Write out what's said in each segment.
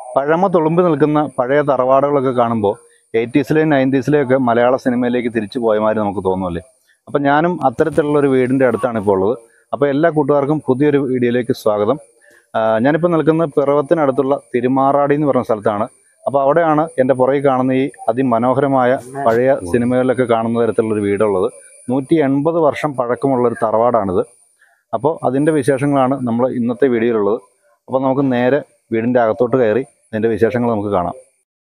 പഴമ തുളുമ്പി നിൽക്കുന്ന പഴയ തറവാടുകളൊക്കെ കാണുമ്പോൾ എയ്റ്റീസിലെയും നയൻറ്റീസിലെയും ഒക്കെ മലയാള സിനിമയിലേക്ക് തിരിച്ചു പോയമാതിരി നമുക്ക് തോന്നുമല്ലേ അപ്പം ഞാനും അത്തരത്തിലുള്ള ഒരു വീടിൻ്റെ അടുത്താണ് ഇപ്പോൾ ഉള്ളത് അപ്പോൾ എല്ലാ കൂട്ടുകാർക്കും പുതിയൊരു വീഡിയോയിലേക്ക് സ്വാഗതം ആ, ഞാനിപ്പോൾ നിൽക്കുന്നത് പിറവത്തിനടുത്തുള്ള തിരുമാറാടി എന്ന് പറഞ്ഞ സ്ഥലത്താണ് അപ്പോൾ അവിടെയാണ് എൻ്റെ പുറകിൽ കാണുന്ന ഈ അതിമനോഹരമായ പഴയ സിനിമകളിലൊക്കെ കാണുന്ന തരത്തിലുള്ളൊരു വീടുള്ളത് നൂറ്റി എൺപത് വർഷം പഴക്കമുള്ള ഒരു തറവാടാണിത് അപ്പോൾ അതിൻ്റെ വിശേഷങ്ങളാണ് നമ്മൾ ഇന്നത്തെ വീഡിയോയിലുള്ളത് അപ്പോൾ നമുക്ക് നേരെ വീടിൻ്റെ അകത്തോട്ട് കയറി അതിൻ്റെ വിശേഷങ്ങൾ നമുക്ക് കാണാം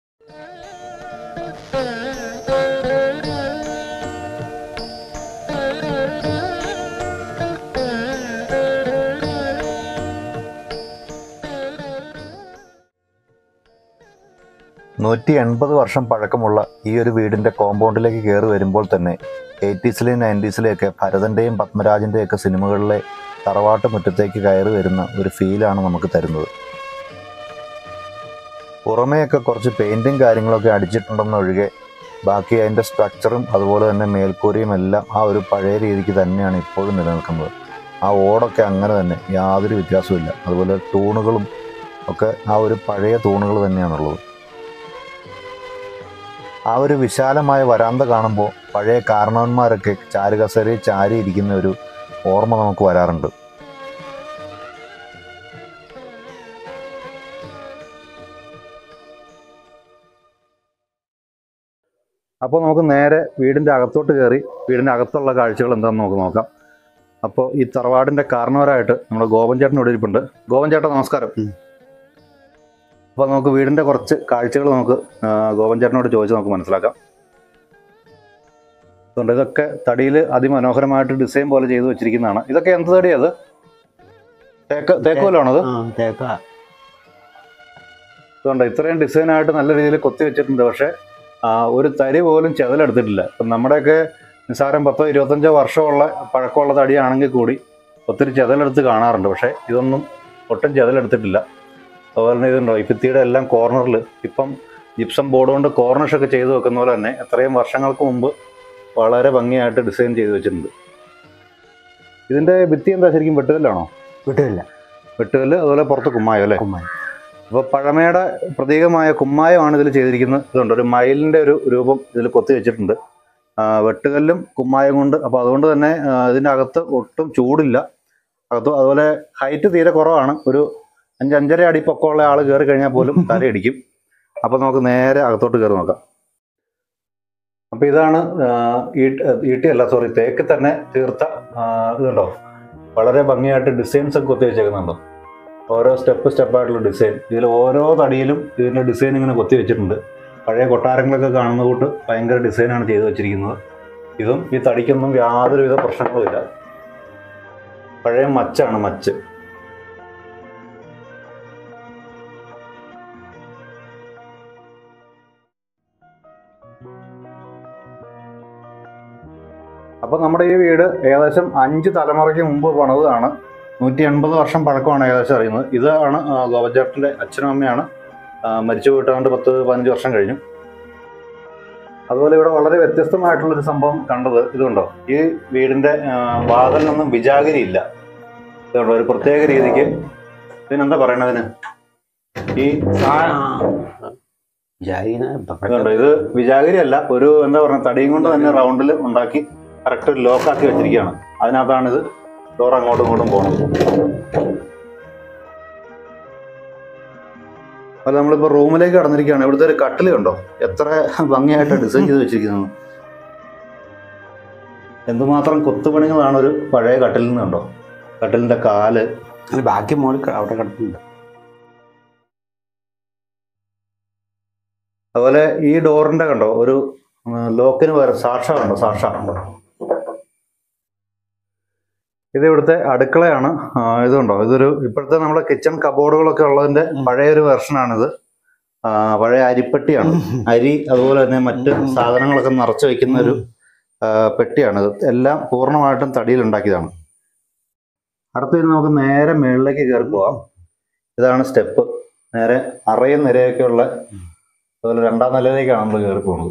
നൂറ്റി എൺപത് വർഷം പഴക്കമുള്ള ഈ ഒരു വീടിൻ്റെ കോമ്പൗണ്ടിലേക്ക് കയറി വരുമ്പോൾ തന്നെ എയ്റ്റീസിലെയും നയൻറ്റീസിലെയൊക്കെ ഭരതൻ്റെയും പത്മരാജൻ്റെയൊക്കെ സിനിമകളിലെ തറവാട്ട് മുറ്റത്തേക്ക് കയറി വരുന്ന ഒരു ഫീലാണ് നമുക്ക് തരുന്നത് പുറമേയൊക്കെ കുറച്ച് പെയിൻറ്റും കാര്യങ്ങളൊക്കെ അടിച്ചിട്ടുണ്ടെന്നൊഴികെ ബാക്കി അതിൻ്റെ സ്ട്രക്ചറും അതുപോലെ തന്നെ മേൽക്കൂരയും എല്ലാം ആ ഒരു പഴയ രീതിക്ക് തന്നെയാണ് ഇപ്പോഴും നിലനിൽക്കുന്നത് ആ ഓടൊക്കെ അങ്ങനെ തന്നെ യാതൊരു വ്യത്യാസവുമില്ല അതുപോലെ തൂണുകളും ഒക്കെ ആ ഒരു പഴയ തൂണുകൾ തന്നെയാണുള്ളത് ആ ഒരു വിശാലമായ വരാന്ത കാണുമ്പോൾ പഴയ കാരണവന്മാരൊക്കെ ചാരുകസേരയിൽ ചാരി ഇരിക്കുന്ന ഒരു ഓർമ്മ നമുക്ക് വരാറുണ്ട് അപ്പോൾ നമുക്ക് നേരെ വീടിൻ്റെ അകത്തോട്ട് കയറി വീടിൻ്റെ അകത്തുള്ള കാഴ്ചകൾ എന്താണെന്ന് നമുക്ക് നോക്കാം അപ്പോൾ ഈ തറവാടിൻ്റെ കാരണവരായിട്ട് നമ്മുടെ ഗോപൻ ചേട്ടൻ ഇവിടെ ഇരിപ്പുണ്ട് ഗോപൻ ചേട്ടൻ നമസ്കാരം ഉം. അപ്പോൾ നമുക്ക് വീടിൻ്റെ കുറച്ച് കാഴ്ചകൾ നമുക്ക് ആ, ഗോപൻ ചേട്ടനോട് ചോദിച്ച് നമുക്ക് മനസ്സിലാക്കാം അതുകൊണ്ട് ഇതൊക്കെ തടിയിൽ അതിമനോഹരമായിട്ട് ഡിസൈൻ പോലെ ചെയ്തു വെച്ചിരിക്കുന്നതാണ് ഇതൊക്കെ എന്ത് തടിയത് തേക്ക് തേക്കുമല്ലാണത് ആ തേക്ക അതുകൊണ്ട് ഇത്രയും ഡിസൈനായിട്ട് നല്ല രീതിയിൽ കൊത്തി വെച്ചിട്ടുണ്ട് പക്ഷേ ആ, ഒരു തരി പോലും ചെതലെടുത്തിട്ടില്ല ഇപ്പം നമ്മുടെയൊക്കെ നിസ്സാരം പത്തോ ഇരുപത്തഞ്ചോ വർഷമുള്ള പഴക്കമുള്ള തടിയാണെങ്കിൽ കൂടി ഒത്തിരി ചെതലെടുത്ത് കാണാറുണ്ട് പക്ഷേ ഇതൊന്നും ഒട്ടും ചെതലെടുത്തിട്ടില്ല അതുപോലെ തന്നെ ഇതുണ്ടോ ഈ ഭിത്തിയുടെ എല്ലാം കോർണറിൽ ഇപ്പം ജിപ്സം ബോർഡ് കൊണ്ട് കോർണിഷൊക്കെ ചെയ്ത് വെക്കുന്ന പോലെ തന്നെ എത്രയും വർഷങ്ങൾക്ക് മുമ്പ് വളരെ ഭംഗിയായിട്ട് ഡിസൈൻ ചെയ്ത് വെച്ചിട്ടുണ്ട് ഇതിൻ്റെ ഭിത്തി എന്താ ശരിക്കും വെട്ടുകല്ലാണോ വിട്ടില്ല വെട്ടുകല്ല് അതുപോലെ പുറത്ത് കുമ്മായം അല്ലേ കുമ്മായി അപ്പോൾ പഴമയുടെ പ്രതീകമായ കുമ്മായമാണ് ഇതിൽ ചെയ്തിരിക്കുന്നത് ഇതുണ്ട് ഒരു മയിലിൻ്റെ ഒരു രൂപം ഇതിൽ കൊത്തി വെച്ചിട്ടുണ്ട് ആ, വെട്ടുകല്ലും കുമ്മായം കൊണ്ട് അപ്പോൾ അതുകൊണ്ട് തന്നെ ആ, ഇതിൻ്റെ അകത്ത് ഒട്ടും ചൂടില്ല അകത്ത് അതുപോലെ ഹൈറ്റ് തീരെ കുറവാണ് ഒരു അഞ്ച് അഞ്ചര അടി പൊക്കമുള്ള ആൾ കയറി കഴിഞ്ഞാൽ പോലും തലയിടിക്കും അപ്പോൾ നമുക്ക് നേരെ അകത്തോട്ട് കയറി നോക്കാം അപ്പോൾ ഇതാണ് ആ, ഈട്ടി ഈട്ടി അല്ല സോറി തേക്ക് തന്നെ തീർത്ത ആ, ഇതുണ്ടോ വളരെ ഭംഗിയായിട്ട് ഡിസൈൻസ് ഒക്കെ കൊത്തി വെച്ചേക്കുന്നുണ്ടോ ഓരോ സ്റ്റെപ്പ് സ്റ്റെപ്പായിട്ടുള്ള ഡിസൈൻ ഇതിൽ ഓരോ തടിയിലും ഇതിൻ്റെ ഡിസൈൻ ഇങ്ങനെ കൊത്തി വെച്ചിട്ടുണ്ട് പഴയ കൊട്ടാരങ്ങളൊക്കെ കാണുന്ന കൂട്ട് ഭയങ്കര ഡിസൈനാണ് ചെയ്തു വെച്ചിരിക്കുന്നത് ഇതും ഈ തടിക്കൊന്നും യാതൊരുവിധ പ്രശ്നങ്ങളുമില്ല പഴയ മച്ചാണ് മച്ച് അപ്പോൾ നമ്മുടെ ഈ വീട് ഏകദേശം അഞ്ച് തലമുറയ്ക്ക് മുമ്പ് പണിതാണ് നൂറ്റി എൺപത് വർഷം പഴക്കമാണ് ഏകദേശം അറിയുന്നത് ഇതാണ് ആ, ഗോപചേട്ടൻ്റെ അച്ഛനും അമ്മയാണ് ആ, മരിച്ചു പോയിട്ടാണ്ട് പത്ത് പതിനഞ്ച് വർഷം കഴിഞ്ഞു അതുപോലെ ഇവിടെ വളരെ വ്യത്യസ്തമായിട്ടുള്ളൊരു സംഭവം കണ്ടത് ഇതുണ്ടോ ഈ വീടിൻ്റെ ആ, വാതിലിനൊന്നും വിജാഗിരി ഇല്ല ഇതുണ്ടോ ഒരു പ്രത്യേക രീതിക്ക് ഇതിനെന്താ പറയണതിന് ഈ ജൈന ഇതുണ്ടോ ഇത് വിജാഗിരി അല്ല ഒരു എന്താ പറയുക തടിയും കൊണ്ട് തന്നെ റൗണ്ടിൽ ഉണ്ടാക്കി കറക്റ്റ് ഒരു ലോക്കാക്കി വെച്ചിരിക്കുകയാണ് അതിനകത്താണിത് ഡോർ അങ്ങോട്ടും ഇങ്ങോട്ടും പോകുന്നത് അല്ല നമ്മളിപ്പോൾ റൂമിലേക്ക് കടന്നിരിക്കുകയാണ് ഇവിടുത്തെ ഒരു കട്ടിൽ കണ്ടോ എത്ര ഭംഗിയായിട്ട് ഡിസൈൻ ചെയ്ത് വെച്ചിരിക്കുന്നത് എന്തുമാത്രം കൊത്തുപണികളാണ് ഒരു പഴയ കട്ടിലിൽ നിന്ന് കണ്ടോ കട്ടിലിന്റെ കാല് ബാക്കി മോളിൽ ക- അവിടെ കിടക്കുന്നുണ്ട് അതുപോലെ ഈ ഡോറിന്റെ കണ്ടോ ഒരു ഉം, ലോക്കിന് പകരം സാക്ഷ കണ്ടോ സാക്ഷ ഇത് ഇവിടുത്തെ അടുക്കളയാണ് ആ, ഇതുണ്ടോ ഇതൊരു ഇപ്പോഴത്തെ നമ്മുടെ കിച്ചൺ കബോർഡുകളൊക്കെ ഉള്ളതിന്റെ പഴയ ഒരു വെർഷനാണിത് ആ, പഴയ അരിപ്പെട്ടിയാണ് അരി അതുപോലെ തന്നെ മറ്റ് സാധനങ്ങളൊക്കെ നിറച്ച് വെക്കുന്ന ഒരു ആ, പെട്ടിയാണിത് എല്ലാം പൂർണ്ണമായിട്ടും തടിയിൽ ഉണ്ടാക്കിയതാണ് അടുത്തത് നമുക്ക് നേരെ മുകളിലേക്ക് കയറി പോവാം ഇതാണ് സ്റ്റെപ്പ് നേരെ അറയും നിരയൊക്കെ ഉള്ള അതുപോലെ രണ്ടാം നിലയിലേക്കാണ് നമ്മൾ കയറി പോകുന്നത്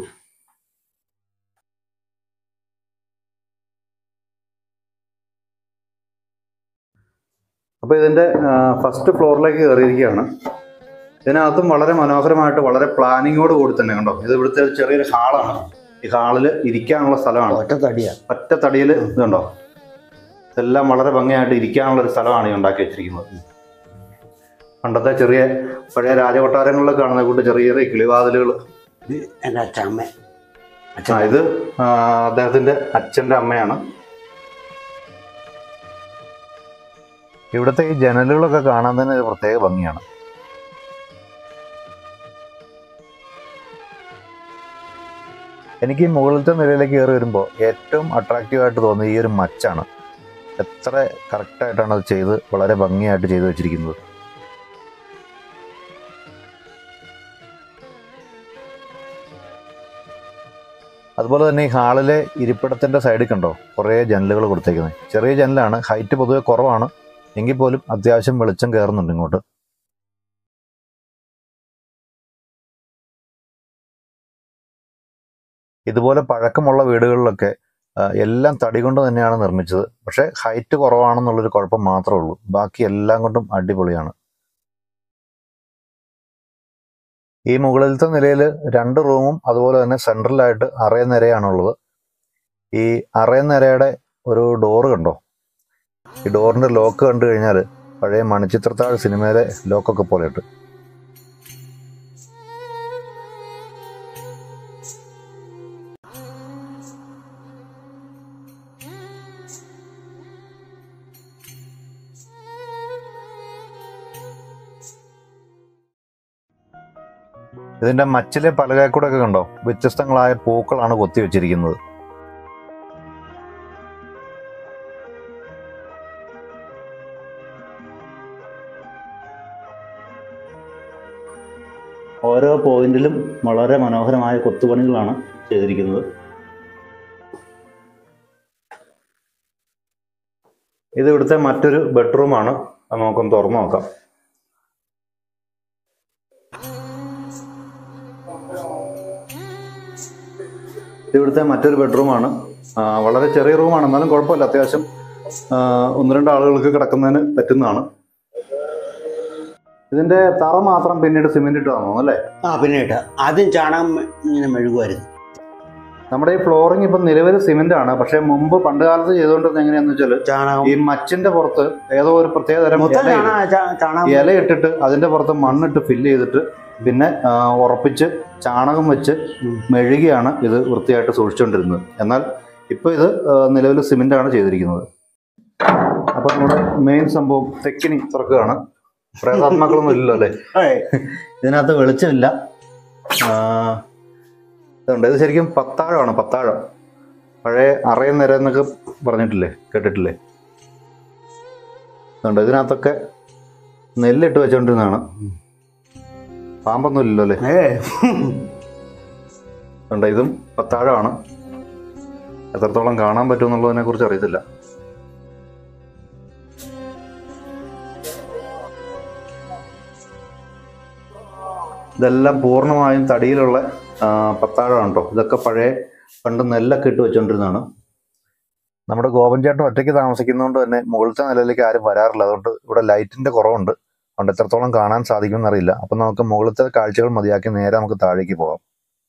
അപ്പോൾ ഇതിൻ്റെ ഫസ്റ്റ് ഫ്ലോറിലേക്ക് കയറിയിരിക്കുകയാണ് ഇതിനകത്തും വളരെ മനോഹരമായിട്ട് വളരെ പ്ലാനിങ്ങോട് കൂടി തന്നെ കണ്ടോ ഇത് ഇവിടുത്തെ ഒരു ചെറിയൊരു ഹാളാണ് ഈ ഹാളിൽ ഇരിക്കാനുള്ള സ്ഥലമാണ് ഒറ്റ തടിയാ ഒറ്റ തടിയിൽ ഇതുണ്ടോ ഇതെല്ലാം വളരെ ഭംഗിയായിട്ട് ഇരിക്കാനുള്ള ഒരു സ്ഥലമാണ് ഈ ഉണ്ടാക്കി വെച്ചിരിക്കുന്നത് പണ്ടത്തെ ചെറിയ പഴയ രാജകൊട്ടാരങ്ങളിൽ കാണുന്ന കൂട്ട് ചെറിയ ചെറിയ കിളിവാതിലുകൾ ഇത് എൻ്റെ അച്ഛമ്മ ആ അച്ഛൻ ഇത് ആ, അദ്ദേഹത്തിന്റെ അച്ഛന്റെ അമ്മയാണ് ഇവിടുത്തെ ഈ ജനലുകളൊക്കെ കാണാൻ തന്നെ ഒരു പ്രത്യേക ഭംഗിയാണ് എനിക്ക് ഈ മുകളിലത്തെ നിലയിലേക്ക് കയറി വരുമ്പോൾ ഏറ്റവും അട്രാക്റ്റീവ് ആയിട്ട് തോന്നിയ ഈ ഒരു മച്ചാണ് എത്ര കറക്റ്റായിട്ടാണ് അത് ചെയ്ത് വളരെ ഭംഗിയായിട്ട് ചെയ്തു വെച്ചിരിക്കുന്നത് അതുപോലെ തന്നെ ഈ ഹാളിലെ ഇരിപ്പിടത്തിന്റെ സൈഡിൽ കണ്ടോ കുറേ ജനലുകൾ കൊടുത്തേക്കുന്നത് ചെറിയ ജനലാണ് ഹൈറ്റ് പൊതുവെ കുറവാണ് എങ്കിൽ പോലും അത്യാവശ്യം വെളിച്ചം കയറുന്നുണ്ട് ഇങ്ങോട്ട് ഇതുപോലെ പഴക്കമുള്ള വീടുകളിലൊക്കെ ആ, എല്ലാം തടി കൊണ്ട് തന്നെയാണ് നിർമ്മിച്ചത് പക്ഷേ ഹൈറ്റ് കുറവാണെന്നുള്ളൊരു കുഴപ്പം മാത്രമേ ഉള്ളൂ ബാക്കി എല്ലാം കൊണ്ടും അടിപൊളിയാണ് ഈ മുകളിലത്തെ നിലയിൽ രണ്ട് റൂമും അതുപോലെ തന്നെ സെൻട്രലായിട്ട് അറയ നിരയാണുള്ളത് ഈ അറയ നിരയുടെ ഒരു ഡോറ് കണ്ടോ ഈ ഡോറിന്റെ ലോക്ക് കണ്ടു കഴിഞ്ഞാൽ പഴയ മണിച്ചിത്രത്താഴ് സിനിമയിലെ ലോക്കൊക്കെ പോലെയുണ്ട് ഇതിന്റെ മച്ചിലെ പലകക്കൂടെ ഒക്കെ കണ്ടോ വ്യത്യസ്തങ്ങളായ പൂക്കളാണ് കൊത്തി വെച്ചിരിക്കുന്നത് ഓരോ പോയിന്റിലും വളരെ മനോഹരമായ കൊത്തുപണികളാണ് ചെയ്തിരിക്കുന്നത് ഇത് ഇവിടുത്തെ മറ്റൊരു ബെഡ്റൂമാണ് അത് നമുക്കൊന്ന് തുറന്നു നോക്കാം ഇത് ഇവിടുത്തെ മറ്റൊരു ബെഡ്റൂമാണ് ആ, വളരെ ചെറിയ റൂമാണ് എന്നാലും കുഴപ്പമില്ല അത്യാവശ്യം ആ, ഒന്ന് രണ്ട് ആളുകൾക്ക് കിടക്കുന്നതിന് പറ്റുന്നതാണ് ഇതിന്റെ തറ മാത്രം പിന്നീട് സിമെന്റ് ഇട്ട് തന്നു അല്ലേ ആ പിന്നെ കേട്ടോ ആദ്യം ചാണകം ഇങ്ങനെ മെഴുകുമായിരുന്നു നമ്മുടെ ഈ ഫ്ലോറിംഗ് ഇപ്പം നിലവിൽ സിമെന്റ് ആണ് പക്ഷെ മുമ്പ് പണ്ട് കാലത്ത് ചെയ്തുകൊണ്ടിരുന്നത് എങ്ങനെയാന്ന് വെച്ചാൽ ചാണകം ഈ മച്ചിന്റെ പുറത്ത് ഏതോ ഒരു പ്രത്യേക തരം മൊത്തം ഇല ഇടും. ചാണകം ചാ- ചാണകം ഇല ഇട്ടിട്ട് അതിന്റെ പുറത്ത് മണ്ണിട്ട് ഫില്ല് ചെയ്തിട്ട് പിന്നെ ആ, ഉറപ്പിച്ച് ചാണകം വെച്ച് ഉം. മെഴുകിയാണ് ഇത് വൃത്തിയായിട്ട് സൂക്ഷിച്ചുകൊണ്ടിരുന്നത് എന്നാൽ ഇപ്പൊ ഇത് നിലവിൽ സിമെന്റ് ആണ് ചെയ്തിരിക്കുന്നത് അപ്പൊ നമ്മുടെ മെയിൻ സംഭവം തെക്കിനി തുറക്കുകയാണ് പ്രേതാത്മാക്കളൊന്നും ഇല്ലല്ലോ അല്ലേ ഏയ്, ഇതിനകത്ത് വെളിച്ചമില്ല ആ, ഇതുണ്ട് ഇത് ശരിക്കും പത്താഴമാണ് പത്താഴം പഴയ അറയ നിര എന്നൊക്കെ പറഞ്ഞിട്ടില്ലേ കേട്ടിട്ടില്ലേ ഇതുണ്ട് ഇതിനകത്തൊക്കെ നെല്ലിട്ട് വെച്ചോണ്ടിരുന്നതാണ് പാമ്പൊന്നും ഇല്ലല്ലോ അല്ലേ ഏയ്. ഉണ്ട് ഇതും പത്താഴമാണ് എത്രത്തോളം കാണാൻ പറ്റുമെന്നുള്ളതിനെ കുറിച്ച് അറിയത്തില്ല ഇതെല്ലാം പൂർണ്ണമായും തടിയിലുള്ള ആ, പത്താഴമാണ് കേട്ടോ ഇതൊക്കെ പഴയ പണ്ട് നെല്ലൊക്കെ ഇട്ട് വെച്ചോണ്ടിരുന്നതാണ് നമ്മുടെ ഗോപൻ ചേട്ടൻ ഒറ്റയ്ക്ക് താമസിക്കുന്നതുകൊണ്ട് തന്നെ മുകളിലത്തെ നിലയിലേക്ക് ആരും വരാറില്ല അതുകൊണ്ട് ഇവിടെ ലൈറ്റിന്റെ കുറവുണ്ട് അതുകൊണ്ട് എത്രത്തോളം കാണാൻ സാധിക്കുമെന്ന് അറിയില്ല അപ്പം നമുക്ക് മുകളിലത്തെ കാഴ്ചകൾ മതിയാക്കി നേരെ നമുക്ക് താഴേക്ക് പോകാം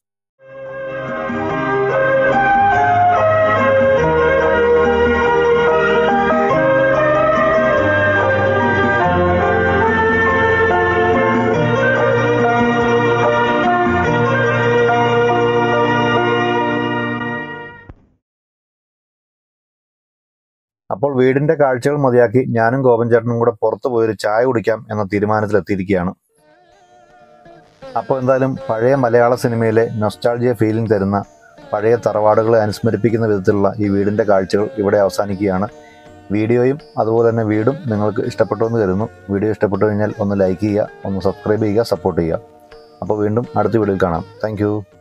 അപ്പോൾ വീടിന്റെ കാഴ്ചകൾ മതിയാക്കി ഞാനും ഗോപൻ ചേട്ടനും കൂടെ പുറത്തു പോയൊരു ചായ കുടിക്കാം എന്ന തീരുമാനത്തിലെത്തിയിരിക്കുകയാണ് അപ്പോൾ എന്തായാലും പഴയ മലയാള സിനിമയിലെ നൊസ്റ്റാൾജിയ ഫീലിംഗ് തരുന്ന പഴയ തറവാടുകളെ അനുസ്മരിപ്പിക്കുന്ന വിധത്തിലുള്ള ഈ വീടിന്റെ കാഴ്ചകൾ ഇവിടെ അവസാനിക്കുകയാണ് വീഡിയോയും അതുപോലെ തന്നെ വീടും നിങ്ങൾക്ക് ഇഷ്ടപ്പെട്ടു എന്ന് കരുതുന്നു വീഡിയോ ഇഷ്ടപ്പെട്ടു കഴിഞ്ഞാൽ ഒന്ന് ലൈക്ക് ചെയ്യുക ഒന്ന് സബ്സ്ക്രൈബ് ചെയ്യുക സപ്പോർട്ട് ചെയ്യുക അപ്പോൾ വീണ്ടും അടുത്ത വീഡിയോയിൽ കാണാം താങ്ക്